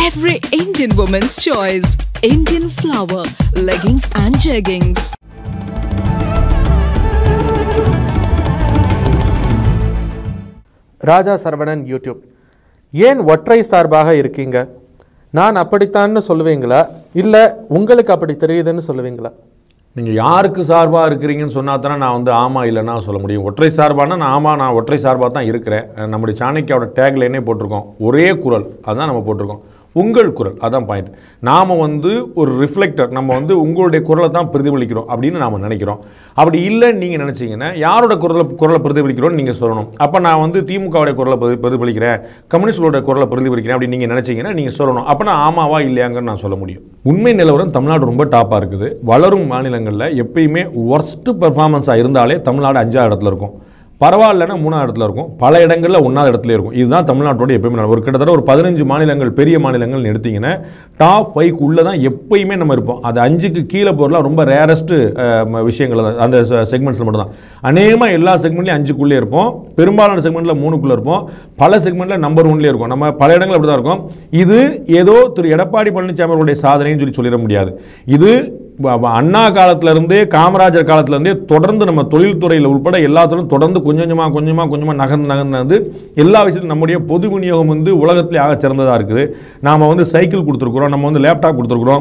Every Indian woman's choice. Indian flower, leggings and jeggings. Raja Saravanan YouTube ஏன் ஒற்றை சார்பாக இருக்கீங்க நான் அப்படித்தான்னு சொல்லுவீங்களா இல்லை உங்களுக்கு அப்படி தெரியுதுன்னு சொல்லுவீங்களா நீங்கள் யாருக்கு சார்பாக இருக்கிறீங்கன்னு சொன்னா தானே நான் வந்து ஆமாம் இல்லைன்னா சொல்ல முடியும் ஒற்றை சார்பானா நான் ஆமாம் நான் ஒற்றை சார்பாக தான் இருக்கிறேன் அஹ் நம்முடைய சாணக்கியாவோட டேக்லைனே போட்டிருக்கோம் ஒரே குரல் அதான் நம்ம போட்டிருக்கோம் உங்கள் குரல் அதான் பாயிண்ட் நாம் வந்து ஒரு ரிஃப்ளெக்டர் நம்ம வந்து உங்களுடைய குரலை தான் பிரதிபலிக்கிறோம் அப்படின்னு நாம் நினைக்கிறோம் அப்படி இல்லைன்னு நீங்கள் நினச்சிங்கன்னா யாரோட குரலை குரலை பிரதிபலிக்கிறோம்னு நீங்கள் சொல்லணும் அப்போ நான் வந்து திமுகவுடைய குரலை பிரதி பிரதிபலிக்கிறேன் கம்யூனிஸ்டோட குரலை பிரதிபலிக்கிறேன் அப்படின்னு நீங்கள் நினச்சிங்கன்னா நீங்கள் சொல்லணும் அப்போ நான் ஆமாவா இல்லையாங்கன்னு நான் சொல்ல முடியும் உண்மை நிலவரம் தமிழ்நாடு ரொம்ப டாப்பாக இருக்குது வளரும் மாநிலங்களில் எப்பயுமே ஒர்ஸ்ட் பெர்ஃபார்மன்ஸாக இருந்தாலே தமிழ்நாடு அஞ்சாவது இடத்துல இருக்கும் பரவாயில்லன்னா மூணாவது இடத்துல இருக்கும் பல இடங்களில் ஒன்றாவது இடத்துல இருக்கும் இதுதான் தமிழ்நாட்டோட எப்பயுமே நடக்கும். ஒரு கிட்டத்தட்ட ஒரு பதினஞ்சு மாநிலங்கள் பெரிய மாநிலங்கள் எடுத்தீங்கன்னா டாப் ஃபைவ் உள்ளே தான் எப்பயுமே நம்ம இருப்போம் அது அஞ்சுக்கு கீழே போகிறலாம் ரொம்ப ரேரஸ்ட்டு விஷயங்கள் தான் அந்த செக்மெண்ட்ஸில் மட்டும் தான் அநேகமாக எல்லா செக்மெண்ட்லையும் அஞ்சுக்குள்ளே இருப்போம் பெரும்பாலான செக்மெண்ட்டில் மூணுக்குள்ளே இருப்போம் பல செக்மெண்ட்டில் நம்பர் ஒன்லேயே இருக்கும் நம்ம பல இடங்கள் அப்படி தான் இருக்கும் இது ஏதோ திரு எடப்பாடி பழனிசாமி அவருடைய சாதனைன்னு சொல்லி சொல்லிட முடியாது இது வ- வ- அண்ணா காலத்திலிருந்தே காமராஜர் காலத்திலிருந்தே தொடர்ந்து நம்ம தொழில்துறையில் உட்பட எல்லாத்துலையும் தொடர்ந்து கொஞ்சம் கொஞ்சமாக கொஞ்சமாக கொஞ்சமாக நகர்ந்து நகர்ந்து வந்து எல்லா விஷயத்திலும் நம்முடைய பொது விநியோகம் வந்து உலகத்திலே ஆக சிறந்ததாக இருக்குது நாம் வந்து சைக்கிள் கொடுத்துருக்குறோம் நம்ம வந்து லேப்டாப் கொடுத்துருக்குறோம்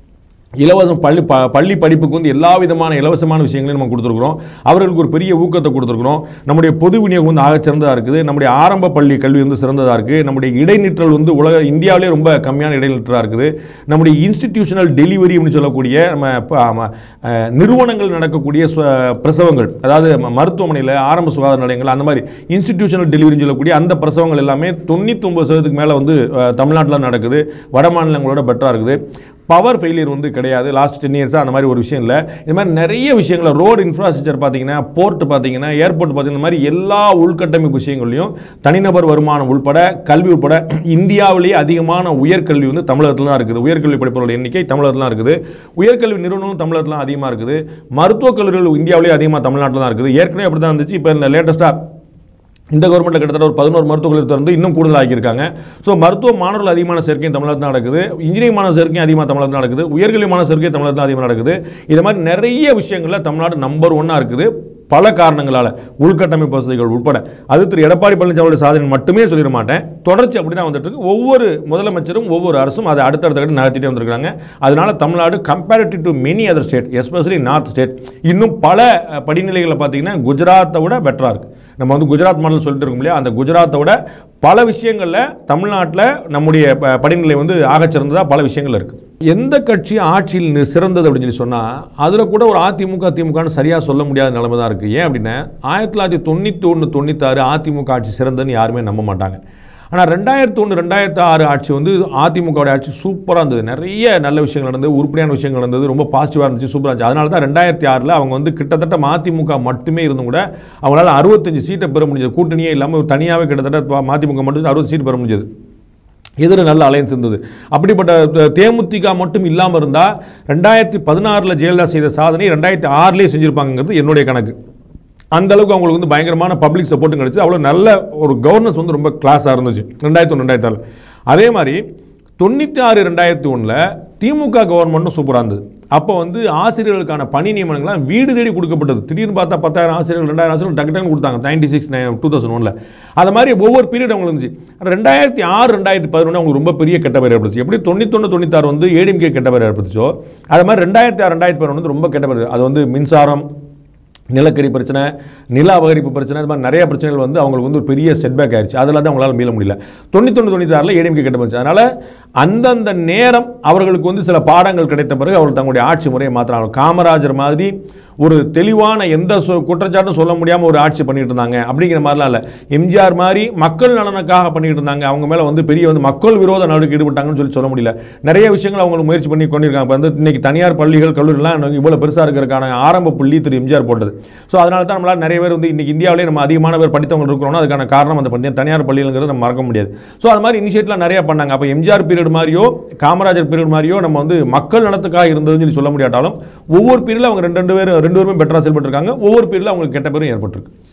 இலவசம் பள்ளி ப பள்ளி படிப்புக்கு வந்து எல்லா விதமான இலவசமான விஷயங்களையும் நம்ம கொடுத்துருக்குறோம் அவர்களுக்கு ஒரு பெரிய ஊக்கத்தை கொடுத்துருக்குறோம் நம்முடைய பொது விநியோகம் வந்து ஆக சிறந்ததாக இருக்குது நம்முடைய ஆரம்ப பள்ளி கல்வி வந்து சிறந்ததாக இருக்குது நம்முடைய இடைநிற்றல் வந்து உலக இந்தியாவிலே ரொம்ப கம்மியான இடைநிற்றலாக இருக்குது நம்முடைய இன்ஸ்டிடியூஷனல் டெலிவரி அப்படின்னு சொல்லக்கூடிய நம்ம ப- ஆமா, அஹ், நிறுவனங்கள் நடக்கக்கூடிய சு- பிரசவங்கள் அதாவது ம- மருத்துவமனையில் ஆரம்ப சுகாதார நிலையங்கள் அந்த மாதிரி இன்ஸ்டிடியூஷனல் டெலிவரின்னு சொல்லக்கூடிய அந்த பிரசவங்கள் எல்லாமே தொண்ணூத்தொம்பது சதவீதத்துக்கு மேலே வந்து தமிழ்நாட்டில் நடக்குது வட மாநிலங்களோட பெட்டராக இருக்குது பவர் ஃபெயிலியர் வந்து கிடையாது லாஸ்ட் டென் இயர்ஸாக அந்த மாதிரி ஒரு விஷயம் இல்லை இது மாதிரி நிறைய விஷயங்கள ரோடு இன்ஃப்ராஸ்ட்ரக்சர் பார்த்தீங்கன்னா போர்ட் பார்த்தீங்கன்னா ஏர்போர்ட் பார்த்தீங்கன்னா இந்த மாதிரி எல்லா உள்கட்டமைப்பு விஷயங்களையும் தனிநபர் வருமானம் உள்பட கல்வி உட்பட இந்தியாவிலேயே அதிகமான உயர்கல்வி வந்து தமிழகத்தில் தான் இருக்குது உயர்கல்வி படிப்பவர்கள் எண்ணிக்கை தமிழகத்தில் தான் இருக்குது உயர்கல்வி நிறுவனங்களும் தமிழகத்தில் தான் அதிகமாக இருக்குது மருத்துவக் கல்லூரிகள் இந்தியாவிலேயே அதிகமாக தமிழ்நாட்டில் தான் இருக்குது ஏற்கனவே அப்படி தான் இருந்துச்சு இப்போ இந்த லேட்டஸ்ட்டாக இந்த கவர்மெண்ட்டில் கிட்டத்தட்ட ஒரு பதினோரு மருத்துவக் கல்லூரி திறந்து இன்னும் கூடுதல் ஆக்கியிருக்காங்க ஸோ மருத்துவ மாணவர்கள் அதிகமான சேர்க்கையும் தமிழகத்தில் தான் நடக்குது இன்ஜினியரிங் மாணவர் சேர்க்கையும் அதிகமாக தமிழகத்தில் தான் நடக்குது உயர்கல்வி மாணவர் சேர்க்கையும் தமிழகத்தில் தான் அதிகமாக நடக்குது இது மாதிரி நிறைய விஷயங்களில் தமிழ்நாடு நம்பர் ஒன்னாக இருக்குது பல காரணங்களால் உள்கட்டமைப்பு வசதிகள் உட்பட அது திரு எடப்பாடி பழனிசாமியோட சாதனை மட்டுமே சொல்லிட மாட்டேன் தொடர்ச்சி அப்படி தான் வந்துட்டு இருக்கு ஒவ்வொரு முதலமைச்சரும் ஒவ்வொரு அரசும் அதை அடுத்தடுத்த கட்ட நகர்த்திட்டே வந்திருக்காங்க அதனால Tamil Nadu comparative to many other state especially north state இன்னும் பல அஹ், படிநிலைகளை பார்த்தீங்கன்னா குஜராத்தை விட பெட்டராக இருக்குது நம்ம வந்து குஜராத் மாடல் சொல்லிட்டு இருக்கோம் இல்லையா அந்த குஜராத்தை விட பல விஷயங்களில் தமிழ்நாட்டில் நம்முடைய ப- படிநிலை வந்து ஆகச்சிறந்ததாக பல விஷயங்கள் இருக்குது எந்த கட்சி ஆட்சியில் நி- சிறந்தது அப்படின்னு சொல்லி சொன்னால் அதில் கூட ஒரு அதிமுக திமுகன்னு சரியாக சொல்ல முடியாத நிலைமை தான் இருக்குது ஏன் அப்படின்னா ஆயிரத்தி தொள்ளாயிரத்தி தொண்ணூற்றி ஒன்று தொண்ணூத்தாறு அதிமுக ஆட்சி சிறந்ததுன்னு யாருமே நம்ப மாட்டாங்க ஆனால் ரெண்டாயிரத்தி ஒன்று ரெண்டாயிரத்தி ஆறு ஆட்சி வந்து அதிமுகவோட ஆட்சி சூப்பராக இருந்தது நிறைய நல்ல விஷயங்கள் நடந்தது உருப்படியான விஷயங்கள் நடந்தது ரொம்ப பாசிட்டிவாக இருந்துச்சு சூப்பராக இருந்துச்சு அதனால தான் ரெண்டாயிரத்தி ஆறில் அவங்க வந்து கிட்டத்தட்ட மதிமுக மட்டுமே இருந்தும் கூட அவங்களால அறுபத்தஞ்சு சீட்டை பெற முடிஞ்சது கூட்டணியே இல்லாமல் தனியாகவே கிட்டத்தட்ட மதிமுக மட்டும் அறுபது சீட் பெற முடிஞ்சது எதிர நல்ல அலையன்ஸ் இருந்தது அப்படிப்பட்ட த- தேமுதிக மட்டும் இல்லாமல் இருந்தால் ரெண்டாயிரத்தி பதினாறில் ஜெயலலிதா செய்த சாதனை ரெண்டாயிரத்தி ஆறுலேயே செஞ்சுருப்பாங்கிறது என்னுடைய கணக்கு அந்த அளவுக்கு அவங்களுக்கு வந்து பயங்கரமான பப்ளிக் சப்போர்ட்டும் கிடைச்சு அவ்வளோ நல்ல ஒரு கவர்னன்ஸ் வந்து ரொம்ப கிளாஸாக இருந்துச்சு ரெண்டாயிரத்தி ஒன்று ரெண்டாயிரத்தி ஆறு அதே மாதிரி தொண்ணூற்றி ஆறு ரெண்டாயிரத்தி ஒன்றில் திமுக கவர்மெண்ட்டும் சூப்பராக இருந்தது அப்போ வந்து ஆசிரியர்களுக்கான பணி நியமனங்கள்லாம் வீடு தேடி கொடுக்கப்பட்டது திடீர்னு பார்த்தா பத்தாயிரம் ஆசிரியர்கள் ரெண்டாயிரம் ஆசிரியர்கள் டக்கு டக்குன்னு கொடுத்தாங்க நைன்டி சிக்ஸ் டூ தௌசண்ட் ஒனில் அது மாதிரி ஒவ்வொரு பீரியட் அவங்களுக்கு இருந்துச்சு ரெண்டாயிரத்தி ஆறு ரெண்டாயிரத்தி பதினொன்று அவங்களுக்கு ரொம்ப பெரிய கெட்ட பேர் ஏற்படுச்சு எப்படி தொண்ணூத்தொன்று தொண்ணூத்தாறு வந்து ஏடிஎம்கே கெட்ட பேர் ஏற்படுச்சோ அது மாதிரி ரெண்டாயிரத்தி ஆறு ரெண்டாயிரத்தி பதினொன்று வந்து ரொம்ப கெட்ட பேர் அது வந்து மின்சாரம் நிலக்கரி பிரச்சனை நில அபகரிப்பு பிரச்சனை இது மாதிரி நிறைய பிரச்சனைகள் வந்து அவங்களுக்கு வந்து ஒரு பெரிய செட்பேக் ஆயிடுச்சு அதில் தான் அவங்களால மீள முடியல தொண்ணூத்தொன்று தொண்ணூத்தாறில் ஏடிஎம்கே கெட்ட போச்சு அதனால் அந்தந்த நேரம் அவர்களுக்கு வந்து சில பாடங்கள் கிடைத்த பிறகு அவர்கள் தங்களுடைய ஆட்சி முறையை மாற்றினாங்க காமராஜர் மாதிரி ஒரு தெளிவான எந்த சொ- குற்றச்சாட்டும் சொல்ல முடியாமல் ஒரு ஆட்சி பண்ணிட்டு இருந்தாங்க அப்படிங்கிற மாதிரிலாம் இல்லை எம்ஜிஆர் மாதிரி மக்கள் நலனுக்காக பண்ணிட்டு இருந்தாங்க அவங்க மேலே வந்து பெரிய வந்து மக்கள் விரோத நடவடிக்கை ஈடுபட்டாங்கன்னு சொல்லி சொல்ல முடியல நிறைய விஷயங்கள் அவங்க முயற்சி பண்ணி கொண்டிருக்காங்க இப்போ வந்து இன்னைக்கு தனியார் பள்ளிகள் கல்லூரிலாம் இவ்வளோ பெருசாக இருக்கிறதுக்கான ஆரம்ப புள்ளி திரு எம்ஜிஆர் போட்டது ஸோ அதனால தான் நம்மளால் நிறைய பேர் வந்து இன்னைக்கு இந்தியாவிலே நம்ம அதிகமான பேர் படித்தவங்க இருக்கிறோம்னா அதுக்கான காரணம் அந்த பண்ணி தனியார் பள்ளிகள்ங்கிறது நம்ம மறக்க முடியாது ஸோ அது மாதிரி இனிஷியேட்லாம் நிறைய பண்ணாங்க அப்போ எம்ஜிஆர் பீரியட் மாதிரியோ காமராஜர் பீரியட் மாதிரியோ நம்ம வந்து மக்கள் நலத்துக்காக இருந்ததுன்னு சொல்லி சொல்ல முடியாட்டாலும் ஒவ்வொரு பீரியடில் அவங்க ரெண்டு ரெண்டு பேரும் ரெண்டு பேருமே பெட்டராக செயல்பட்டுருக்காங்க ஒவ்வொரு பீரியடில் அவங்களுக்கு கெட்ட பேரும் ஏற்பட்டிருக்கு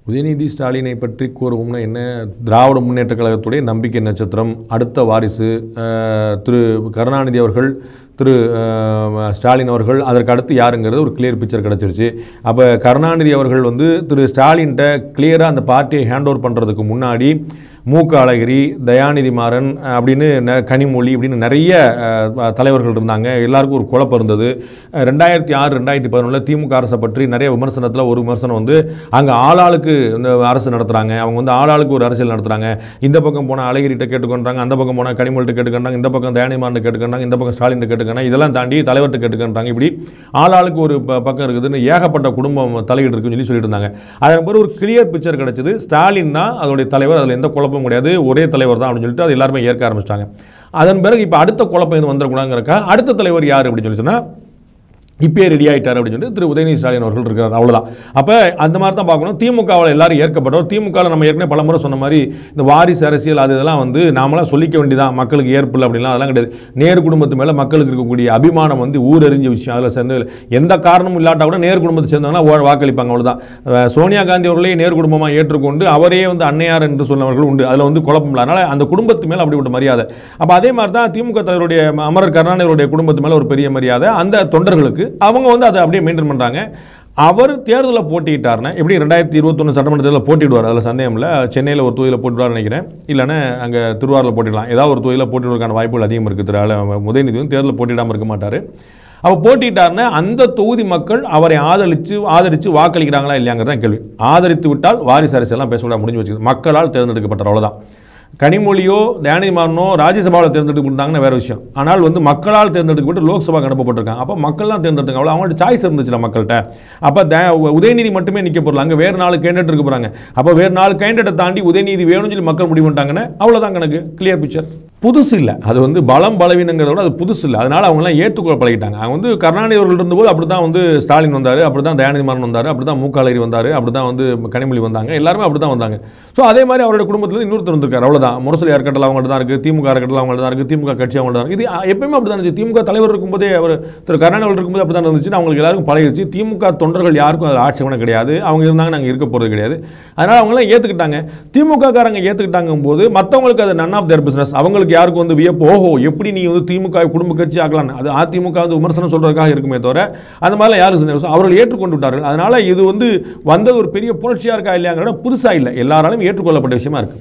உதயநிதி ஸ்டாலினை பற்றி கூறுவோம்னா என்ன திராவிட முன்னேற்ற கழகத்துடைய நம்பிக்கை நட்சத்திரம் அடுத்த வாரிசு அஹ், திரு கருணாநிதி அவர்கள் திரு அஹ், ஸ்டாலின் அவர்கள் அதற்கு அடுத்து யாருங்கிறது ஒரு கிளியர் பிக்சர் கிடச்சிருச்சு அப்போ கருணாநிதி அவர்கள் வந்து திரு ஸ்டாலின்கிட்ட கிளியராக அந்த பார்ட்டியை ஹேண்ட் ஓவர் பண்ணுறதுக்கு முன்னாடி மூக்க அழகிரி தயாநிதி மாறன் அஹ், அப்படின்னு ந- கனிமொழி அப்படின்னு நிறைய அஹ், தலைவர்கள் இருந்தாங்க எல்லாருக்கும் ஒரு குழப்பம் இருந்தது அஹ், ரெண்டாயிரத்தி ஆறு ரெண்டாயிரத்தி பதினொன்றில் திமுக அரசை பற்றி நிறைய விமர்சனத்தில் ஒரு விமர்சனம் வந்து அங்கே ஆளாளுக்கு இந்த அரசு நடத்துகிறாங்க அவங்க வந்து ஆளாளுக்கு ஒரு அரசியல் நடத்துகிறாங்க இந்த பக்கம் போனால் அழகிரிட்ட கேட்டுக்கொண்டாங்க அந்த பக்கம் போனால் கனிமொழிட்ட கேட்டுக்கொண்டாங்க இந்த பக்கம் தயாநிதி மாறன் கேட்டுக்கொண்டாங்க இந்த பக்கம் ஸ்டாலின் கேட்டுக்கொண்டாங்க இதெல்லாம் தாண்டி தலைவர்கிட்ட கேட்டுக்கொண்டாங்க இப்படி ஆளாளுக்கு ஒரு ப- பக்கம் இருக்குதுன்னு ஏகப்பட்ட குடும்பம் தலையீடு இருக்குன்னு சொல்லி சொல்லிட்டு இருந்தாங்க அதன் பிறகு ஒரு கிளியர் பிக்சர் கிடைச்சது ஸ்டாலின் தான் அதோடைய தலைவர் அதில் எந்த குழப்பமும் கிடையாது ஒரே தலைவர் தான் அப்படின்னு சொல்லிட்டு அது எல்லாருமே ஏற்க ஆரம்பிச்சிட்டாங்க அதன் பிறகு இப்போ அடுத்த குழப்பம் எதுவும் வந்துடக்கூடாதுங்கிறக்கா அடுத்த தலைவர் யார் அப்படின்னு சொல்லி சொன்னா இப்பயே ரெடி ஆயிட்டார் அப்படின்னு சொல்லி திரு உதயநிதி ஸ்டாலின் அவர்கள் இருக்கிறார் அவ்வளவுதான் அப்போ அந்த மாதிரி தான் பார்க்கணும் திமுகவில் எல்லாரும் ஏற்கப்பட்டோம் திமுகவில் நம்ம ஏற்கனவே பல முறை சொன்ன மாதிரி இந்த வாரிசு அரசியல் அது இதெல்லாம் வந்து நாமளாம் சொல்லிக்க வேண்டியதான் மக்களுக்கு ஏற்பில்லை அப்படிலாம் அதெல்லாம் கிடையாது நேர் குடும்பத்து மேலே மக்களுக்கு இருக்கக்கூடிய அபிமானம் வந்து ஊரறிஞ்ச விஷயம் அதில் சேர்ந்து எந்த காரணமும் இல்லாட்டா கூட நேர் குடும்பத்தை சேர்ந்தவங்கன்னா ஓ- வாக்களிப்பாங்க அவ்வளவுதான் அஹ் சோனியா காந்தி அவர்களே நேர் குடும்பமாக ஏற்றுக்கொண்டு அவரே வந்து அன்னையார் என்று சொன்னவர்கள் உண்டு அதில் வந்து குழப்பம் இல்லை அதனால் அந்த குடும்பத்து மேலே அப்படிப்பட்ட மரியாதை அப்போ அதே மாதிரி தான் திமுக தலைவருடைய அமரர் கருணாநிதியுடைய குடும்பத்து மேலே ஒரு பெரிய மரியாதை அந்த தொண்டர்களுக்கு அவங்க வந்து அதை அப்படியே மெயின்டைன் பண்ணுறாங்க அவர் தேர்தலில் போட்டியிட்டார்னா எப்படி ரெண்டாயிரத்தி இருபத்தொன்று சட்டமன்ற தேர்தலில் போட்டிடுவார் அதில் சந்தேகம் இல்லை சென்னையில் ஒரு தொகுதியில் போட்டிடுவார்னு நினைக்கிறேன் இல்லைன்னா அங்கே திருவாரூரில் போட்டிடலாம் ஏதாவது ஒரு தொகுதியில் போட்டிடுவதற்கான வாய்ப்புகள் அதிகம் இருக்குது திரு அல- உதயநிதி வந்து தேர்தலில் போட்டியிடாமல் இருக்க மாட்டார் அவர் போட்டிட்டாருன்னா அந்த தொகுதி மக்கள் அவரை ஆதரித்து ஆதரித்து வாக்களிக்கிறாங்களா இல்லையாங்கிறது தான் கேள்வி ஆதரித்து விட்டால் வாரிசு அரசியல்லாம் பேசக்கூடாது முடிஞ்சு வச்சுக்கணும் மக்களால் தேர்ந்தெடுக்கப்பட்டார் அவ்வளவுதான் கனிமொழியோ தயாநிதி மாறனோ ராஜ்யசபாவில் தேர்ந்தெடுக்கப்பட்டாங்கன்னா வேற விஷயம் ஆனால் வந்து மக்களால் தேர்ந்தெடுக்கப்பட்டு லோக்சபாக்கு அனுப்பப்பட்டிருக்காங்க அப்போ மக்கள்லாம் தேர்ந்தெடுத்தாங்க அவ்வளோ அவங்கள்ட்ட சாய்ஸ் இருந்துச்சுல மக்கள்கிட்ட அப்போ த- உதயநிதி மட்டுமே நிற்க போகிறல அங்கே வேறு நாலு கேண்டிடேட் இருக்க போகிறாங்க அப்போ வேறு நாலு கேண்டிடேட்டை தாண்டி உதயநிதி வேணும்னு சொல்லி மக்கள் முடிவு பண்ணிட்டாங்கன்னா அவ்வளோதான் கணக்கு கிளியர் பிக்சர் புதுசு இல்லை அது வந்து பலம் பலவீனங்கிறத விட அது புதுசு இல்லை அதனால அவங்களாம் ஏற்றுக்கொள்ள பழகிட்டாங்க அவங்க வந்து கருணாநிதி அவர்கள் இருந்தபோது அப்படி தான் வந்து ஸ்டாலின் வந்தார் அப்படி தான் தயாநிதி மாறன் வந்தார் அப்படி தான் மூக்காளரி வந்தார் அப்படி தான் வந்து கனிமொழி வந்தாங்க எல்லாருமே அப்படி தான் வந்தாங்க ஸோ அதே மாதிரி அவருடைய குடும்பத்தில் இன்னொருத்தர் வந்திருக்காரு அவ்வளோதான் முரசொலி அறக்கட்டளை அவங்கள்ட்ட தான் இருக்குது திமுக அறக்கட்டளை அவங்கள்ட்ட தான் இருக்குது திமுக கட்சி அவங்கள்ட்ட தான் இருக்குது இது எப்பயுமே அப்படி தான் இருந்துச்சு திமுக தலைவர் இருக்கும்போதே அவர் திரு கருணாநிதி அவர்கள் இருக்கும்போது அப்படி தான் இருந்துச்சு அவங்களுக்கு எல்லாருக்கும் பழகிடுச்சு திமுக தொண்டர்கள் யாருக்கும் அது ஆட்சேபனை கிடையாது அவங்க இருந்தாங்க நாங்கள் இருக்க போகிறது கிடையாது அதனால் அவங்களாம் ஏற்றுக்கிட்டாங்க திமுக காரங்க ஏற்றுக்கிட்டாங்க போது மற்றவங்களுக்கு அது நன் ஆஃப் தேர் பிஸ்னஸ் அவங்களுக்கு யாருக்கும் வந்து வியப்பு ஓஹோ எப்படி நீ வந்து திமுக குடும்ப கட்சி ஆக்கலாம் அது அதிமுக வந்து விமர்சனம் சொல்றதுக்காக இருக்குமே தவிர அந்த மாதிரிலாம் யாரும் செஞ்சாங்க. So, அவர்கள் ஏற்றுக்கொண்டு விட்டார்கள் அதனால இது வந்து வந்த ஒரு பெரிய புரட்சியா இருக்கா இல்லையாங்கிற புதுசா இல்லை எல்லாராலும் ஏற்றுக்கொள்ளப்பட்ட விஷயமா இருக்கு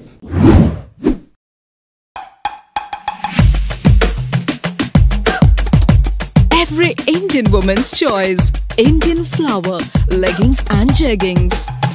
Every Indian woman's choice. Indian flower, leggings and jeggings.